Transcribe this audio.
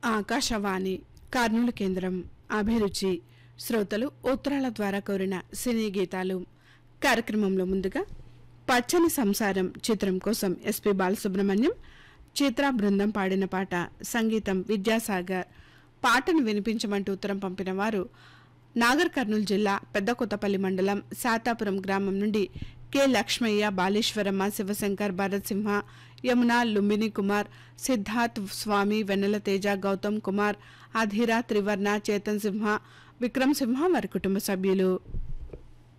ఆకాశవాణి కర్నూలు కేంద్రం అభిరుచి శ్రోతలు ఉత్తరాల ద్వారా కోరిన సినీ గీతాలు కార్యక్రమంలో ముందుగా పచ్చని సంసారం చిత్రం కోసం ఎస్పి బాలసుబ్రహ్మణ్యం చిత్ర బృందం పాడిన పాట సంగీతం విద్యాసాగర్ పాటను వినిపించమంటూ ఉత్తరం పంపిన వారు నాగర్ కర్నూలు జిల్లా పెద్దకొత్తపల్లి మండలం శాతాపురం గ్రామం నుండి కె లక్ష్మయ్య బాలేశ్వరమ్మ శివశంకర్ భరత్ సింహ యమున లుంబిని కుమార్ సిద్ధార్థ్ స్వామి వెన్నెల తేజ గౌతమ్ కుమార్ అధీర త్రివర్ణ చేతన్ సింహ విక్రమ్ సింహ వారి కుటుంబ సభ్యులు